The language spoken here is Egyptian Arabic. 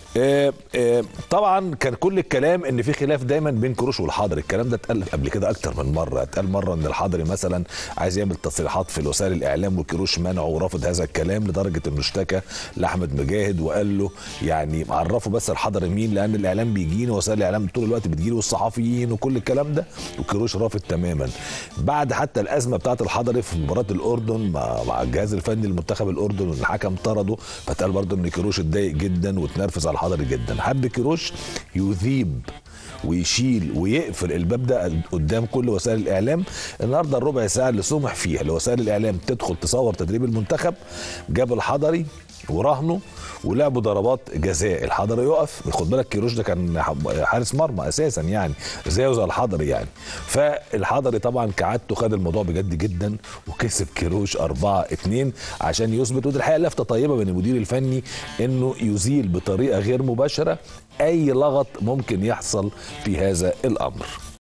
آه، آه، طبعا كان كل الكلام ان في خلاف دايما بين كروش والحضري الكلام ده اتقال قبل كده اكتر من مره اتقال مره ان الحضري مثلا عايز يعمل تصريحات في وسائل الاعلام وكروش منعه ورفض هذا الكلام لدرجه انه اشتكى لاحمد مجاهد وقال له يعني عرفوا بس الحضري مين لان الاعلام بيجينا وسائل الاعلام طول الوقت بتجيله والصحفيين وكل الكلام ده وكروش رافض تماما بعد حتى الازمه بتاعت الحضري في مباراه الاردن مع, مع الجهاز الفني لمنتخب الاردن والحكم طرده فاتقال برضه ان كروش اتضايق جدا واتنرفز على الحضري جدا حب كروش يذيب ويشيل ويقفل الباب ده قدام كل وسائل الاعلام النهارده الربع ساعه اللي سمح فيها لوسائل الاعلام تدخل تصور تدريب المنتخب جاب الحضري وراهنوا ولعبوا ضربات جزاء الحضري يقف خد بالك كيروش ده كان حارس مرمى اساسا يعني زيه زي الحضري يعني فالحضري طبعا كعادته خد الموضوع بجد جدا وكسب كيروش 4 2 عشان يثبت ودي الحقيقه لفته طيبه من المدير الفني انه يزيل بطريقه غير مباشره اي لغط ممكن يحصل في هذا الامر